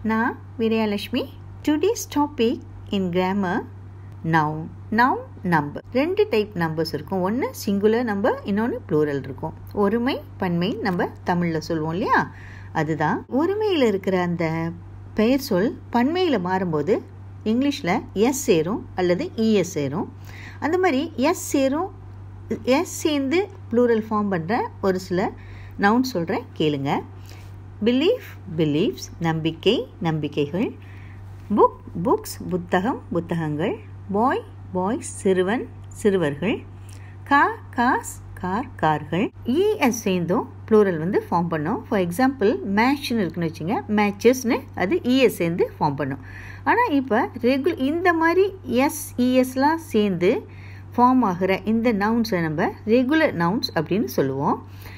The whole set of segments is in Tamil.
நான் Vijayalakshmi today's topic in grammar noun noun number ரெண்டு டைப் நம்பர்ஸ் இருக்கும் ஒன்று சிங்குலர் நம்பர் இன்னொன்று ப்ளூரல் இருக்கும் ஒருமை பன்மை நம்ம தமிழில் சொல்லுவோம் இல்லையா அதுதான் ஒருமையில் இருக்கிற அந்த பெயர் சொல் பன்மையில் மாறும்போது இங்கிலீஷில் எஸ் சேரும் அல்லது இஎஸ் சேரும் அந்த மாதிரி எஸ் சேரும் எஸ் சேர்ந்து ப்ளூரல் ஃபார்ம் பண்ணுற ஒரு சில நவுன் சொல்கிறேன் கேளுங்க பிலீஃப் பிலீவ்ஸ் நம்பிக்கை நம்பிக்கைகள் புக் புக்ஸ் புத்தகம் புத்தகங்கள் பாய் பாய்ஸ் சிறுவன் சிறுவர்கள் கார் காஸ் கார் கார்கள் இஎஸ் சேர்ந்தும் ப்ளூரல் வந்து ஃபார்ம் பண்ணும் ஃபார் எக்ஸாம்பிள் மேட்ச்னு இருக்குன்னு வச்சுங்க மேட்சஸ்னு அது இஎஸ் சேர்ந்து ஃபார்ம் பண்ணும் ஆனால் இப்போ ரெகுல் இந்த மாதிரி எஸ் இஎஸ்லாம் சேர்ந்து ஃபார்ம் ஆகிற இந்த நவுன்ஸை நம்ம ரெகுலர் நவுன்ஸ் அப்படின்னு சொல்லுவோம்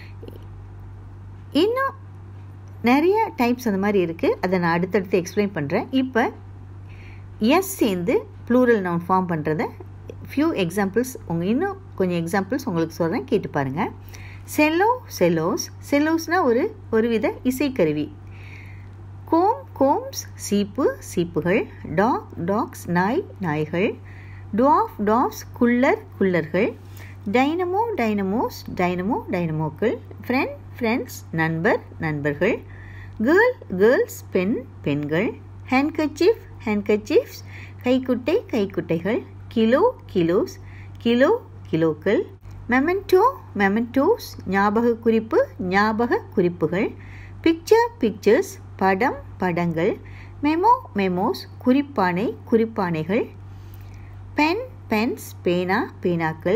இன்னும் நிறைய டைப்ஸ் அந்த மாதிரி இருக்குது அதை நான் அடுத்தடுத்து எக்ஸ்பிளைன் பண்ணுறேன் இப்போ எஸ் சேர்ந்து ப்ளூரல் நவுன் ஃபார்ம் பண்ணுறத ஃபியூ எக்ஸாம்பிள்ஸ் உங்கள் இன்னும் கொஞ்சம் எக்ஸாம்பிள்ஸ் உங்களுக்கு சொல்கிறேன் கேட்டு பாருங்கள் செல்லோ செல்லோஸ் செல்லோஸ்னால் ஒரு ஒரு வித இசைக்கருவி கோம் கோம்ஸ் சீப்பு சீப்புகள் டாக் டாக்ஸ் நாய் நாய்கள் டுவாஃப் டாஃப்ஸ் குள்ளர் குள்ளர்கள் டைனமோ டைனமோஸ் டைனமோ டைனமோக்கள் ஃப்ரெண்ட் ஃப்ரெண்ட்ஸ் நண்பர் நண்பர்கள் கேர்ள் கேர்ள்ஸ் பெண் பெண்கள் ஹேண்ட்கச்சீஃப் ஹேண்ட்கச்சீஃப்ஸ் கைக்குட்டை கைக்குட்டைகள் கிலோ கிலோஸ் கிலோ கிலோக்கள் மெமெண்டோ மெமெண்டோஸ் ஞாபக குறிப்பு ஞாபக குறிப்புகள் பிக்சர் பிக்சர்ஸ் படம் படங்கள் மெமோ மெமோஸ் குறிப்பானை குறிப்பானைகள் பென் பென்ஸ் பேனா பேனாக்கள்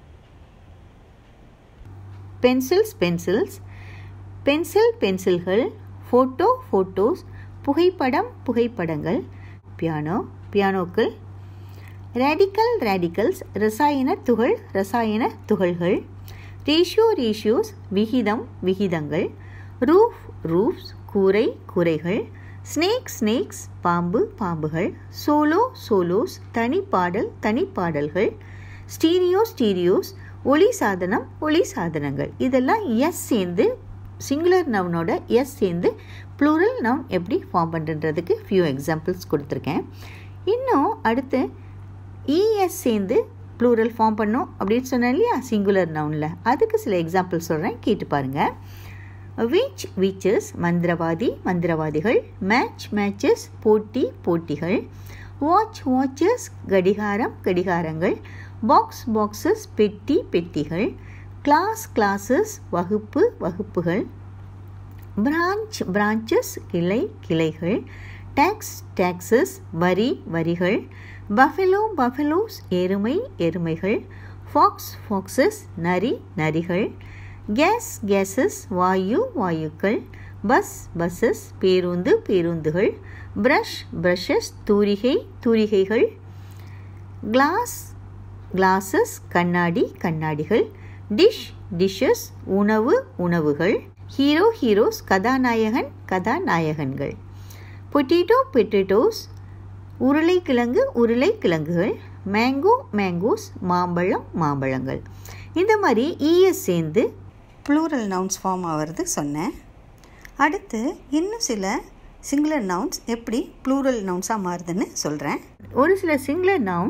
பென்சில்ஸ் பென்சில்ஸ் பென்சில் பென்சில்கள் ஃபோட்டோ ஃபோட்டோஸ் புகைப்படம் புகைப்படங்கள் பியானோ பியானோக்கள் ரேடிக்கல் ரேடிக்கல்ஸ் ரசாயன துகள் ரசாயன துகள்கள் ரேஷியோ ரேஷியோஸ் விகிதம் விகிதங்கள் ரூஃப் ரூஃப்ஸ் கூரை கூரைகள் ஸ்னேக் ஸ்னேக்ஸ் பாம்பு பாம்புகள் சோலோ சோலோஸ் தனிப்பாடல் தனிப்பாடல்கள் ஸ்டீரியோ ஸ்டீரியோஸ் ஒளி சாதனம் ஒளி சாதனங்கள் இதெல்லாம் எஸ் சேர்ந்து சிங்குலர் நவுனோட எஸ் சேர்ந்து ப்ளூரல் நவுன் எப்படி ஃபார்ம் பண்ணுறதுக்கு ஃபியூ எக்ஸாம்பிள்ஸ் கொடுத்துருக்கேன் இன்னும் அடுத்து இஎஸ் சேர்ந்து ப்ளூரல் ஃபார்ம் பண்ணும் அப்படின்னு சொன்னேன் இல்லையா சிங்குலர் நவுனில் அதுக்கு சில எக்ஸாம்பிள் சொல்கிறேன் கேட்டு பாருங்கள் வீச் வீச்சஸ் மந்திரவாதி மந்திரவாதிகள் மேட்ச் மேட்சஸ் போட்டி போட்டிகள் வாட்ச் வாட்சஸ் கடிகாரம் கடிகாரங்கள் பாக்ஸ் பாக்ஸஸ் பெட்டி பெட்டிகள் கிளாஸ் கிளாஸஸ் வகுப்பு வகுப்புகள் பிரான்ச் பிரான்ச்சஸ் கிளை கிளைகள் டேக்ஸ் டேக்ஸஸ் வரி வரிகள் பஃபெலோ பஃபெலோஸ் எருமை எருமைகள் ஃபாக்ஸ் ஃபாக்ஸஸ் நரி நரிகள் கேஸ் கேஸஸ் வாயு வாயுக்கள் பஸ் பஸ்ஸஸ் பேருந்து பேருந்துகள் ப்ரஷ் ப்ரஷஸ் தூரிகை தூரிகைகள் கிளாஸ் கிளாஸஸ் கண்ணாடி கண்ணாடிகள் டிஷ் டிஷ்ஷஸ் உணவு உணவுகள் ஹீரோ ஹீரோஸ் கதாநாயகன் கதாநாயகன்கள் பொட்டேட்டோ பொட்டேட்டோஸ் உருளைக்கிழங்கு உருளைக்கிழங்குகள் மேங்கோ மேங்கோஸ் மாம்பழம் மாம்பழங்கள் இந்த மாதிரி இஎஸ் சேர்ந்து ப்ளூரல் நவுன்ஸ் ஃபார்ம் ஆகிறது சொன்னேன் அடுத்து இன்னும் சில சிங்குலர் நவுன்ஸ் எப்படி ப்ளூரல் நவுன்ஸாக மாறுதுன்னு சொல்கிறேன் ஒரு சில சிங்குலர் நவுன்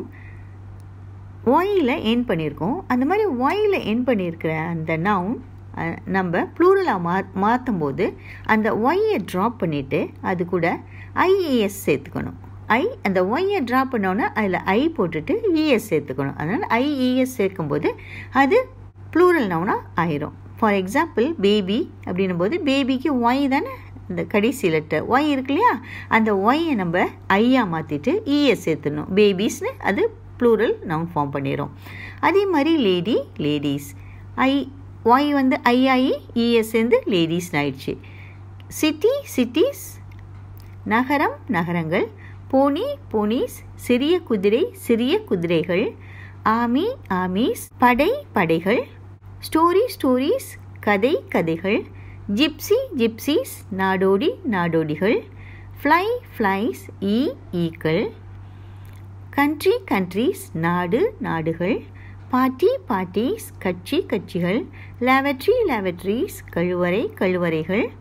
ஒயில் என் பண்ணியிருக்கோம் அந்த மாதிரி ஒயில் என் பண்ணியிருக்கிற அந்த நவுன் நம்ம ப்ளூரலாக மா மாற்றும் போது அந்த ஒய்யை ட்ராப் பண்ணிவிட்டு அது கூட ஐஏஎஸ் சேர்த்துக்கணும் ஐ அந்த ஒய்யை ட்ராப் பண்ணோன்னே அதில் ஐ போட்டுட்டு இஎஸ் சேர்த்துக்கணும் அதனால் ஐஇஎஸ் சேர்க்கும்போது அது ப்ளூரல் நவுனாக ஆயிரும் ஃபார் எக்ஸாம்பிள் பேபி அப்படின்னும் போது பேபிக்கு ஒய் தானே இந்த கடைசி லெட்டர் ஒய் இருக்கு இல்லையா அந்த ஒய்யை நம்ம ஐயா மாற்றிட்டு இஎஸ் சேர்த்துடணும் பேபிஸ்னு அது ப்ளூரல் நவுன் ஃபார்ம் பண்ணிடும் அதே மாதிரி லேடி லேடிஸ் ஐ ஒய் வந்து ஐஆஇ இஎஸ் சேர்ந்து லேடிஸ்னு ஆயிடுச்சு சிட்டி சிட்டிஸ் நகரம் நகரங்கள் போனி போனீஸ் சிறிய குதிரை சிறிய குதிரைகள் ஆமி ஆமீஸ் படை படைகள் ஸ்டோரி ஸ்டோரிஸ் கதை கதைகள் ஜிப்சி ஜிப்சிஸ் நாடோடி நாடோடிகள் ஃப்ளை ஃப்ளைஸ் ஈ ஈக்கள் கண்ட்ரி கண்ட்ரீஸ் நாடு நாடுகள் பார்ட்டி பார்ட்டிஸ் கட்சி கட்சிகள் லேவட்ரி லேவட்ரீஸ் கழுவறை கழுவறைகள்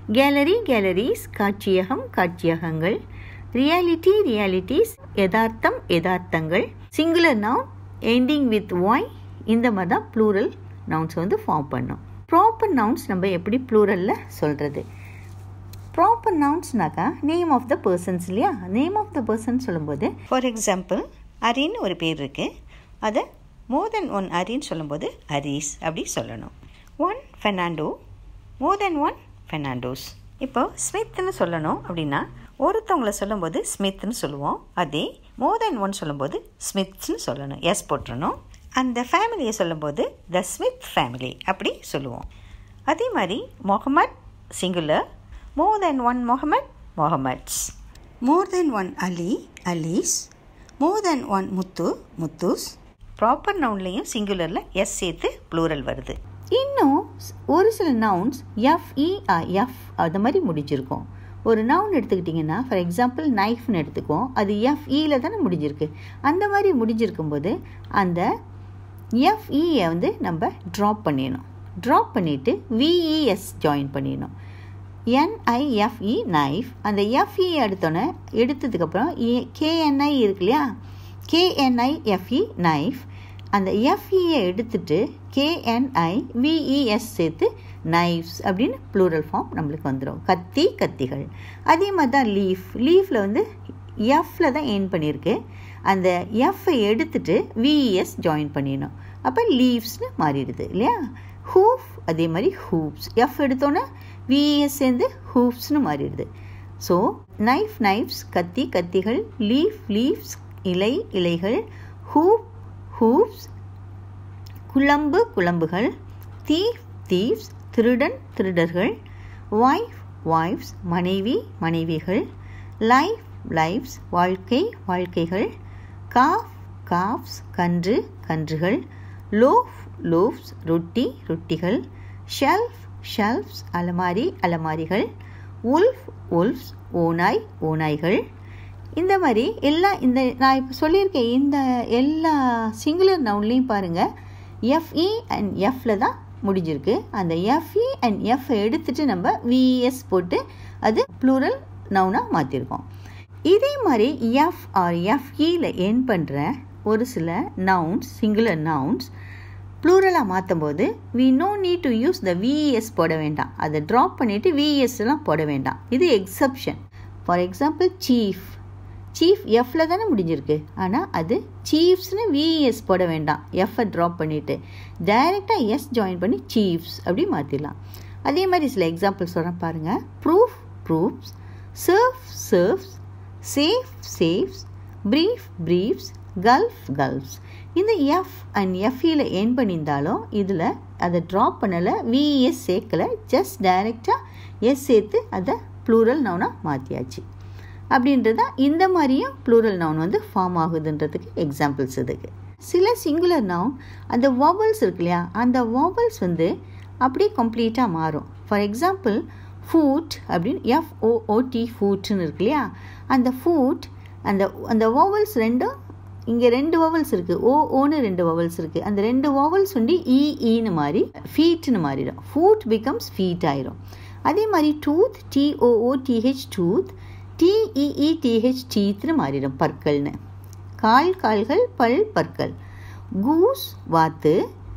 கேலரி கேலரிஸ் காட்சியகம் காட்சியகங்கள் ரியாலிட்டி ரியாலிட்டிஸ் யதார்த்தம் யதார்த்தங்கள் singular noun ending with Y இந்த மாதிரி தான் ப்ளூரல் நவுன்ஸ் வந்து ஃபார்ம் பண்ணும் ப்ராப்பர் நவுன்ஸ் நம்ம எப்படி ப்ளூரலில் சொல்கிறது ப்ராப்பர் நவுன்ஸ்னாக்கா நேம் ஆஃப் த பர்சன்ஸ் இல்லையா நேம் ஆஃப் த பர்சன் சொல்லும்போது ஃபார் எக்ஸாம்பிள் அரின்னு ஒரு பேர் இருக்குது அதை மோர் தென் ஒன் அரின்னு சொல்லும்போது அரீஸ் அப்படி சொல்லணும் one Fernando more than one Fernandos இப்போ ஸ்மித்னு சொல்லணும் அப்படின்னா ஒருத்தவங்களை சொல்லும்போது ஸ்மித்னு சொல்லுவோம் அதே மோர் தென் ஒன் சொல்லும்போது ஸ்மித்ஸ்னு சொல்லணும் எஸ் போட்டுறணும் அந்த ஃபேமிலியை சொல்லும்போது த ஸ்மித் ஃபேமிலி அப்படி சொல்லுவோம் அதே மாதிரி Mohamed singular more than one Mohamed Mohameds more than one Ali Alis more than one Muthu Muthus proper நவுன்லேயும் சிங்குலரில் எஸ் சேர்த்து ப்ளூரல் வருது இன்னும் ஒரு சில நவுன்ஸ் எஃப்இ எஃப் அது மாதிரி முடிஞ்சிருக்கும் ஒரு நவுன் எடுத்துக்கிட்டிங்கன்னா ஃபார் எக்ஸாம்பிள் நைஃப்னு எடுத்துக்குவோம் அது எஃப்இயில் தானே முடிஞ்சிருக்கு அந்த மாதிரி முடிஞ்சிருக்கும்போது அந்த எஃப்இயை வந்து நம்ம ட்ராப் பண்ணிடணும் ட்ராப் பண்ணிவிட்டு விஇஎஸ் ஜாயின் பண்ணிடணும் என்ஐஎஃப்இ நைஃப் அந்த எஃப்இ எடுத்தோன்னே எடுத்ததுக்கப்புறம் கேஎன்ஐ இருக்கு இல்லையா கேஎன்ஐஎஃப்இ நைஃப் அந்த எஃப்இயை எடுத்துட்டு கேஎன்ஐ விஇஎஸ் சேர்த்து நைஃப்ஸ் அப்படின்னு ப்ளூரல் ஃபார்ம் நம்மளுக்கு வந்துடும் கத்தி கத்திகள் அதே மாதிரி தான் லீஃப் லீஃபில் வந்து எஃப்பில் தான் எயின் பண்ணியிருக்கு அந்த எஃப்பை எடுத்துட்டு விஇஎஸ் ஜாயின் பண்ணிடணும் அப்போ லீவ்ஸ்னு மாறிடுது இல்லையா ஹூஃப் அதே மாதிரி ஹூப்ஸ் எஃப் எடுத்தோன்னே விஇஎஸ் சேர்ந்து ஹூப்ஸ்னு மாறிடுது ஸோ நைஃப் நைஃப்ஸ் கத்தி கத்திகள் லீஃப் லீவ்ஸ் இலை இலைகள் ஹூப் ஹூப்ஸ் குழம்பு குழம்புகள் தீஃப் தீவ்ஸ் திருடன் திருடர்கள் ஒய்ஃப் ஒய்ஃப்ஸ் மனைவி மனைவிகள் லைஃப் லைஃப்ஸ் வாழ்க்கை வாழ்க்கைகள் காஃப் காஃப்ஸ் கன்று கன்றுகள் லோஃப் லோஃப்ஸ் ரொட்டி ரொட்டிகள் ஷெல்ஃப் ஷெல்ஃப்ஸ் அலமாரி அலமாரிகள் உல்ஃப் உல்ஃப்ஸ் ஓனாய் ஓனாய்கள் இந்த மாதிரி எல்லா இந்த நான் இப்போ சொல்லியிருக்கேன் இந்த எல்லா சிங்குலர் நவுன்லேயும் பாருங்கள் எஃப்இ அண்ட் எஃப்பில் தான் முடிஞ்சிருக்கு அந்த எஃப்இ அண்ட் எஃப் எடுத்துட்டு நம்ம விஇஎஸ் போட்டு அது ப்ளூரல் நவுனாக மாற்றிருக்கோம் இதே மாதிரி எஃப் ஆர் எஃப்இயில் என் பண்ணுற ஒரு சில நவுன்ஸ் சிங்குலர் நவுன்ஸ் ப்ளூரலாக மாற்றும் போது we no need to use the V E S போட வேண்டாம் அதை ட்ராப் பண்ணிவிட்டு விஇஎஸ்லாம் போட வேண்டாம் இது exception for example chief chief எஃப்பில் தானே முடிஞ்சிருக்கு ஆனால் அது சீஃப்ஸ்னு விஇஎஸ் போட வேண்டாம் எஃப்பை ட்ராப் பண்ணிவிட்டு டைரெக்டாக எஸ் ஜாயின் பண்ணி சீஃப்ஸ் அப்படி மாற்றிடலாம் அதே மாதிரி சில எக்ஸாம்பிள் சொல்கிறேன் பாருங்கள் proof proofs surf surfs safe safes brief briefs gulf gulfs இந்த எஃப் அண்ட் எஃப்இயில் என் பண்ணியிருந்தாலும் இதில் அதை ட்ராப் பண்ணலை விஇஎஸ் சேர்க்கலை ஜஸ்ட் டைரெக்டாக எஸ் சேர்த்து அதை ப்ளூரல் நவுனாக மாற்றியாச்சு அப்படின்றது இந்த மாதிரியும் ப்ளூரல் நவுன் வந்து ஃபார்ம் ஆகுதுன்றதுக்கு எக்ஸாம்பிள்ஸ் இதுக்கு சில சிங்குலர் நவுன் அந்த வாவல்ஸ் இருக்கு இல்லையா அந்த வாவல்ஸ் வந்து அப்படியே கம்ப்ளீட்டாக மாறும் ஃபார் எக்ஸாம்பிள் ஃபூட் அப்படின்னு எஃப்ஓஓடி ஃபூட்னு இருக்கு இல்லையா அந்த ஃபூட் அந்த அந்த வாவல்ஸ் ரெண்டும் இங்கே ரெண்டு வவல்ஸ் இருக்குது ஓ ஓன்னு ரெண்டு வவல்ஸ் இருக்குது அந்த ரெண்டு வவல்ஸ் வந்து இஇன்னு மாறி ஃபீட்னு மாறிடும் ஃபூட் பிகம்ஸ் ஃபீட் ஆயிரும் அதே மாதிரி tooth T O O T H tooth T E E T H டீத்னு மாறிடும் பற்கள்னு கால் கால்கள் பல் பற்கள் கூஸ் வாத்து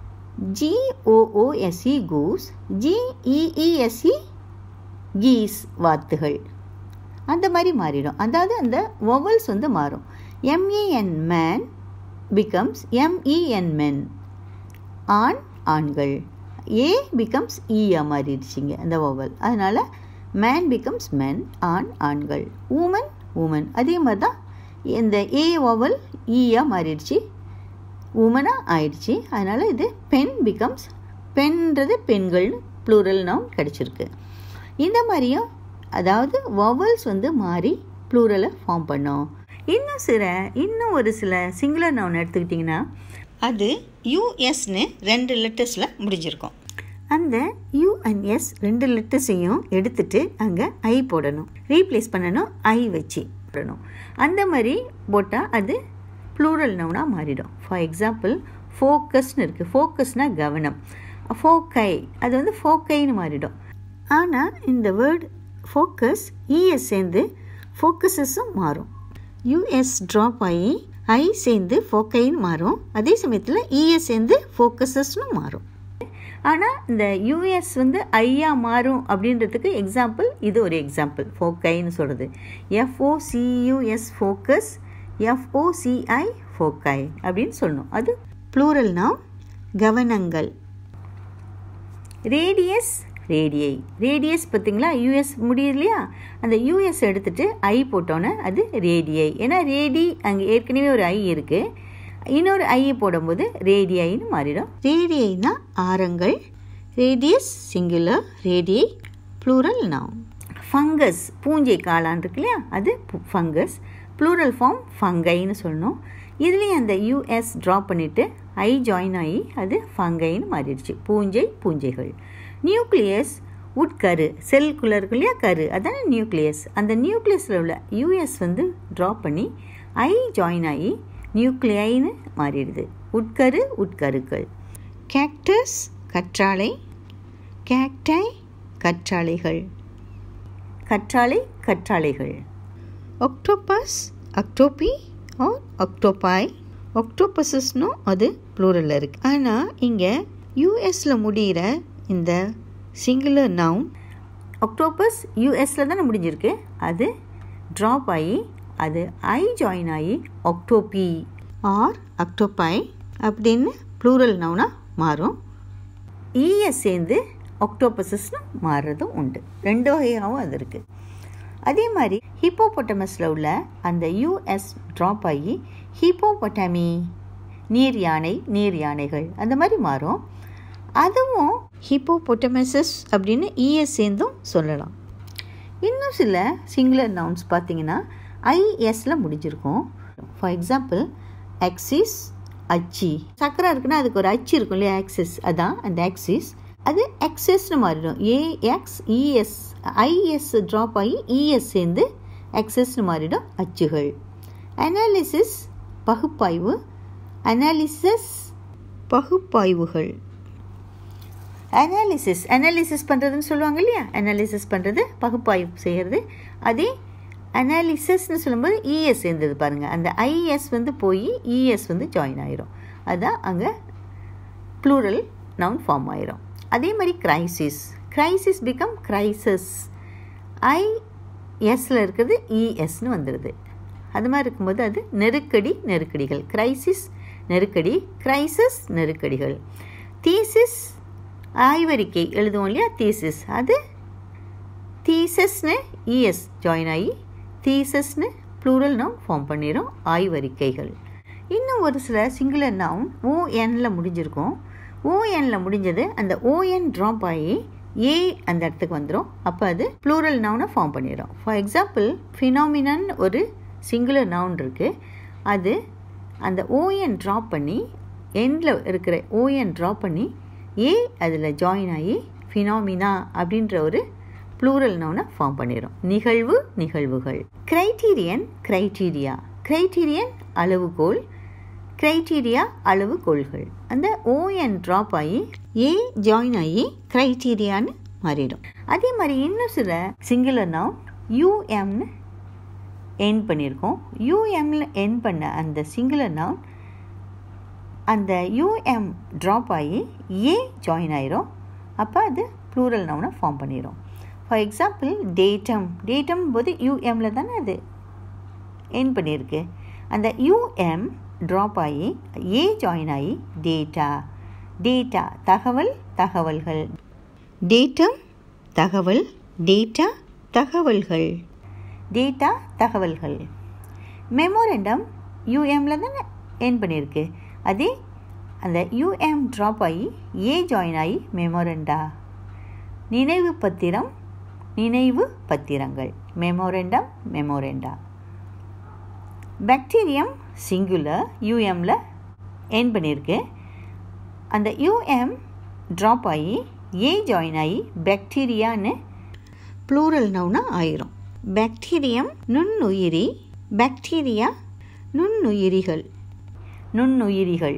ஜிஓஓஎஸ்இ கூஸ் ஜிஇஇஎஸ்இ கீஸ் வாத்துகள் அந்த மாதிரி மாறிடும் அதாவது அந்த வொவல்ஸ் வந்து மாறும் M A N man becomes M E N men ஆண் ஆண்கள் ஏ பிகம்ஸ் ஈயா மாறிடுச்சிங்க அந்த வொவல் அதனால் மேன் பிகம்ஸ் மென் ஆண் ஆண்கள் உமன் உமன் அதே மாதிரி தான் இந்த ஏ வொவல் ஈயா மாறிடுச்சு உமனாக ஆயிடுச்சு அதனால் இது பெண் பிகம்ஸ் பெண்ன்றது பெண்கள்னு ப்ளூரல் நவுன் கிடச்சிருக்கு இந்த மாதிரியும் அதாவது வவல்ஸ் வந்து மாறி ப்ளூரலை ஃபார்ம் பண்ணோம் இன்னும் சில இன்னும் ஒரு சில சிங்குலர் நவுன் எடுத்துக்கிட்டிங்கன்னா அது யூஎஸ்னு ரெண்டு லெட்டர்ஸில் முடிஞ்சிருக்கும் அந்த யூ அண்ட் எஸ் ரெண்டு லெட்டர்ஸையும் எடுத்துட்டு அங்கே ஐ போடணும் ரீப்ளேஸ் பண்ணணும் ஐ வச்சு போடணும் அந்த மாதிரி போட்டால் அது ப்ளூரல் நவுனாக மாறிடும் ஃபார் எக்ஸாம்பிள் ஃபோக்கஸ்னு இருக்குது ஃபோக்கஸ்னால் கவனம் ஃபோக்கை அது வந்து ஃபோக்கைன்னு மாறிடும் ஆனால் இந்த வேர்ட் ஃபோக்கஸ் இஎஸ் சேர்ந்து ஃபோக்கஸஸும் மாறும் யூஎஸ் ட்ராப் ஆகி ஐ சேர்ந்து ஃபோக்கைன்னு மாறும் அதே சமயத்தில் இஎஸ் சேர்ந்து ஃபோக்கஸஸ்னு மாறும் ஆனால் இந்த யூஎஸ் வந்து ஐயா மாறும் அப்படின்றதுக்கு எக்ஸாம்பிள் இது ஒரு எக்ஸாம்பிள் ஃபோக்கைன்னு சொல்கிறது எஃப்ஓசியூஎஸ் ஃபோக்கஸ் எஃப்ஓசிஐ ஃபோக்கை அப்படின்னு சொல்லணும் அது ப்ளூரல்னா கவனங்கள் ரேடியஸ் ரேடியை ரேடியஸ் பார்த்தீங்களா யூஎஸ் முடியுது இல்லையா அந்த யூஎஸ் எடுத்துகிட்டு ஐ போட்டோன்னே அது ரேடியை ஏன்னா ரேடி அங்கே ஏற்கனவே ஒரு ஐ இருக்குது இன்னொரு ஐயை போடும்போது ரேடியைன்னு மாறிடும் ரேடியைனா ஆரங்கள் radius singular radii plural noun fungus பூஞ்சை காளான் இருக்கு இல்லையா அது ஃபங்கஸ் ப்ளூரல் ஃபார்ம் ஃபங்கைன்னு சொல்லணும் இதுலேயும் அந்த யூஎஸ் ட்ராப் பண்ணிவிட்டு ஐ ஜாயின் ஆகி அது ஃபங்கைன்னு மாறிடுச்சு பூஞ்சை பூஞ்சைகள் நியூக்ளியஸ் உட்கரு செல்குள்ளே இருக்கு இல்லையா கரு அதான நியூக்ளியஸ் அந்த நியூக்ளியஸில் உள்ள யூஎஸ் வந்து ட்ராப் பண்ணி ஐ ஜாயின் ஆகி நியூக்ளியைன்னு மாறிடுது உட்கரு உட்கருக்கள் கேக்டஸ் கற்றாழை கேக்டை கற்றாழைகள் கற்றாழை கற்றாழைகள் ஒக்டோபஸ் அக்டோபி ஆர் ஒக்டோபாய் ஒக்டோபஸஸ்னும் அது ப்ளூரலில் இருக்குது ஆனால் இங்கே யூஎஸில் முடிகிற இந்த சிங்குலர் நவுன் ஒக்டோபஸ் யூஎஸில் தானே முடிஞ்சிருக்கு அது ட்ராப் ஆகி அது ஐ ஜாயின் ஆகி ஒக்டோபி ஆர் அக்டோபாய் அப்படின்னு ப்ளூரல் நவுனாக மாறும் இஎஸ் சேர்ந்து ஒக்டோபஸஸ்னு மாறுறதும் உண்டு ரெண்டு வகையாகவும் அது இருக்குது அதே மாதிரி ஹிப்போபொட்டமஸில் உள்ள அந்த யூஎஸ் ட்ராப் ஆகி ஹிப்போபொட்டமி நீர் யானை நீர் யானைகள் அந்த மாதிரி மாறும் அதுவும் ஹிப்போபொட்டமசஸ் அப்படின்னு இஎஸ் சேர்ந்தும் சொல்லலாம் இன்னும் சில சிங்குலர் நவுன்ஸ் பார்த்தீங்கன்னா ஐஎஸ்ல முடிஞ்சிருக்கும் ஃபார் எக்ஸாம்பிள் ஆக்சிஸ் அச்சி சக்கரை இருக்குன்னா அதுக்கு ஒரு அச்சு இருக்கும் இல்லையா ஆக்சிஸ் அதான் அந்த ஆக்சிஸ் அது எக்ஸஸ்னு மாறிடும் ஏஎக்ஸ் இஎஸ் ஐஎஸ் ட்ராப் ஆகி இஎஸ் சேர்ந்து எக்ஸஸ்னு மாறிடும் அச்சுகள் அனாலிசிஸ் பகுப்பாய்வு அனாலிசிஸ் பகுப்பாய்வுகள் அனாலிசிஸ் அனாலிசிஸ் பண்ணுறதுன்னு சொல்லுவாங்க இல்லையா அனாலிசிஸ் பண்ணுறது பகுப்பாய்வு செய்கிறது அதே அனாலிசிஸ்னு சொல்லும்போது இஎஸ் சேர்ந்தது பாருங்கள் அந்த ஐஎஸ் வந்து போய் இஎஸ் வந்து ஜாயின் ஆயிரும் அதுதான் அங்கே ப்ளூரல் நவுன் ஃபார்ம் ஆயிரும் அதே மாதிரி crisis crisis become crises I எஸ்ல இருக்கிறது இஎஸ்னு வந்துடுது அது மாதிரி இருக்கும்போது அது நெருக்கடி நெருக்கடிகள் கிரைசிஸ் நெருக்கடி கிரைசஸ் நெருக்கடிகள் தீசிஸ் ஆய்வறிக்கை எழுதுவோம் இல்லையா தீசிஸ் அது தீசஸ்னு இஎஸ் ஜாயின் ஆகி தீசஸ்னு ப்ளூரல் நவுன் ஃபார்ம் பண்ணிடும் ஆய்வறிக்கைகள் இன்னும் ஒரு சில சிங்குலர் நவுன் ஓஎனில் முடிஞ்சிருக்கும் ஓஎனில் முடிஞ்சது அந்த ஓஎன் ட்ராப் ஆகி ஏ அந்த இடத்துக்கு வந்துடும் அப்போ அது ப்ளூரல் நவுனை ஃபார்ம் பண்ணிடும் ஃபார் எக்ஸாம்பிள் ஃபினாமினன் ஒரு சிங்குலர் நவுன் இருக்குது அது அந்த ஓஎன் ட்ராப் பண்ணி எண்டில் இருக்கிற ஓஎன் ட்ராப் பண்ணி ஏ அதில் ஜாயின் ஆகி ஃபினாமினா அப்படின்ற ஒரு ப்ளூரல் நவுனை ஃபார்ம் பண்ணிடும் நிகழ்வு நிகழ்வுகள் கிரைட்டீரியன் கிரைட்டீரியா கிரைட்டீரியன் அளவுகோல் கிரைட்டீரியா அளவுகோல்கள் அந்த ஓஎன் ட்ராப் ஆகி ஏ ஜாயின் ஆகி கிரைட்டீரியான்னு மாறிடும் அதே மாதிரி இன்னும் சில சிங்குலர் நவுன் யூஎம்னு என் பண்ணியிருக்கோம் யூஎம்ல என் பண்ண அந்த சிங்குலர் நவுன் அந்த யூஎம் ட்ராப் ஆகி ஏ ஜாயின் ஆயிரும் அப்போ அது ப்ளூரல் நவுனை ஃபார்ம் பண்ணிடும் ஃபார் எக்ஸாம்பிள் டேட்டம் டேட்டம் போது யூஎம்ல தானே அது என் பண்ணியிருக்கு அந்த யூஎம் ட்ராப் ஆகி ஏ ஜாயின் ஆகி டேட்டா டேட்டா தகவல் தகவல்கள் டேட்டம் தகவல் டேட்டா தகவல்கள் டேட்டா தகவல்கள் மெமோரண்டம் யூஎம்ல தானே என் பண்ணியிருக்கு அதே அந்த யூஎம் ட்ராப் ஆகி ஏ ஜாயின் ஆகி மெமோரண்டா நினைவு பத்திரம் நினைவு பத்திரங்கள் மெமோரண்டம் மெமோரண்டா பாக்டீரியம் சிங்குலர் யூஎம்மில் என் பண்ணியிருக்கு அந்த யூஎம் ட்ராப் ஆகி ஏ ஜாயின் ஆகி பாக்டீரியான்னு ப்ளூரல் நவுனாக ஆயிரும் பாக்டீரியம் நுண்ணுயிரி பாக்டீரியா நுண்ணுயிரிகள் நுண்ணுயிரிகள்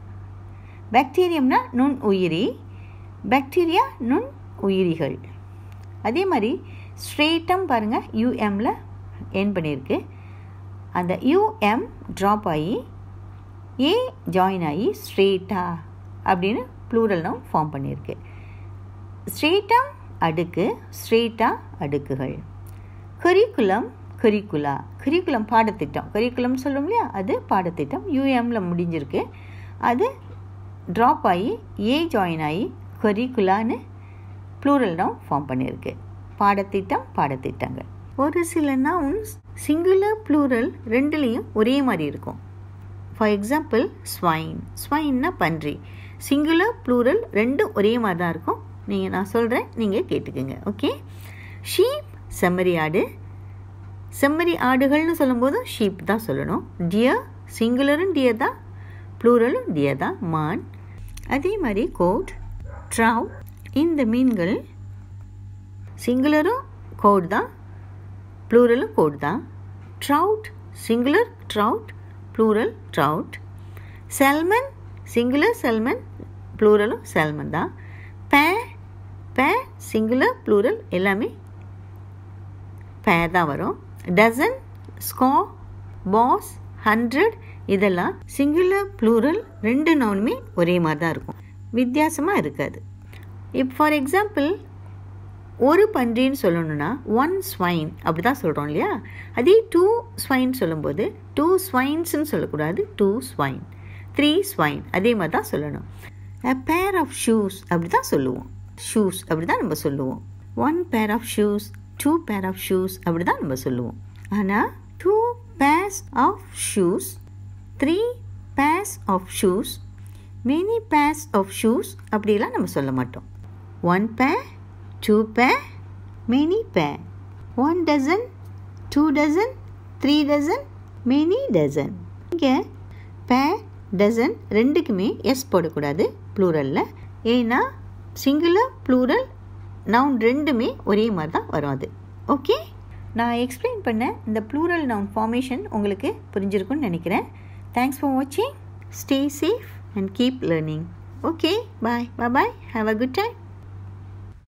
பாக்டீரியம்னா நுண் உயிரி பாக்டீரியா நுண் உயிரிகள் அதே மாதிரி ஸ்ட்ரெயிட்டம் பாருங்கள் யூஎம்மில் என் பண்ணியிருக்கு அந்த யூஎம் ட்ராப் ஆகி ஏ ஜாயின் ஆகி ஸ்ட்ரெயிட்டா அப்படின்னு ப்ளூரல் நவுன் ஃபார்ம் பண்ணியிருக்கு ஸ்ட்ரெயிட்டம் அடுக்கு ஸ்ட்ரெயிட்டா அடுக்குகள் கரிக்குலம் கரிக்குலா கரிக்குலம் பாடத்திட்டம் கரிக்குலம் சொல்லும் இல்லையா அது பாடத்திட்டம் யூஎம்மில் முடிஞ்சிருக்கு அது ட்ராப் ஆகி ஏ ஜாயின் ஆகி கரிக்குலான்னு ப்ளூரல் நவுன் ஃபார்ம் பண்ணியிருக்கு பாடத்திட்டம் பாடத்திட்டங்கள் ஒரு சில நவுன்ஸ் சிங்குலர் ப்ளூரல் ரெண்டுலேயும் ஒரே மாதிரி இருக்கும் ஃபார் எக்ஸாம்பிள் ஸ்வைன் ஸ்வைன்னா பன்றி சிங்குலர் ப்ளூரல் ரெண்டும் ஒரே மாதிரி தான் இருக்கும் நீங்கள் நான் சொல்கிறேன் நீங்கள் கேட்டுக்குங்க ஓகே ஷீப் செம்மறி ஆடு செம்மறி ஆடுகள்னு சொல்லும்போது ஷீப் தான் சொல்லணும் டியர் சிங்குலரும் டியர் தான் ப்ளூரலும் டியர் தான் மான் அதே மாதிரி கோட் ட்ராவ் இந்த மீன்கள் சிங்குலரும் கோட் தான் ப்ளூரலும் கோட் தான் trout singular trout plural trout salmon singular salmon ப்ளூரலும் செல்மன் தான் பே பே சிங்குலர் ப்ளூரல் எல்லாமே பே தான் வரும் டசன் ஸ்கோ பாஸ் ஹண்ட்ரட் இதெல்லாம் சிங்குலர் ப்ளூரல் ரெண்டு நவுனுமே ஒரே மாதிரி தான் இருக்கும் வித்தியாசமாக இருக்காது இப்போ ஃபார் எக்ஸாம்பிள் ஒரு பன்றின்னு சொல்லணும்னா ஒன் ஸ்வைன் அப்படி தான் சொல்கிறோம் இல்லையா அதே டூ ஸ்வைன் சொல்லும்போது டூ ஸ்வைன்ஸ்னு சொல்லக்கூடாது டூ ஸ்வைன் த்ரீ ஸ்வைன் அதே மாதிரி தான் சொல்லணும் அ பேர் ஆஃப் ஷூஸ் அப்படி தான் சொல்லுவோம் ஷூஸ் அப்படி தான் நம்ம சொல்லுவோம் one pair of shoes two pair of shoes அப்படி தான் நம்ம சொல்லுவோம் ஆனால் two pairs of shoes three pairs of shoes many pairs of shoes அப்படிலாம் நம்ம சொல்ல மாட்டோம் ஒன் பேர் two pair many pair one dozen two dozen three dozen many dozen இங்கே பேர் டசன் ரெண்டுக்குமே எஸ் போடக்கூடாது ப்ளூரலில் ஏன்னா சிங்குலர் ப்ளூரல் நவுன் ரெண்டுமே ஒரே மாதிரி தான் வரும் அது ஓகே நான் எக்ஸ்பிளைன் பண்ண இந்த ப்ளூரல் நவுன் ஃபார்மேஷன் உங்களுக்கு புரிஞ்சிருக்குன்னு நினைக்கிறேன் தேங்க்ஸ் ஃபார் வாட்சிங் stay safe and keep learning okay bye bye have a good time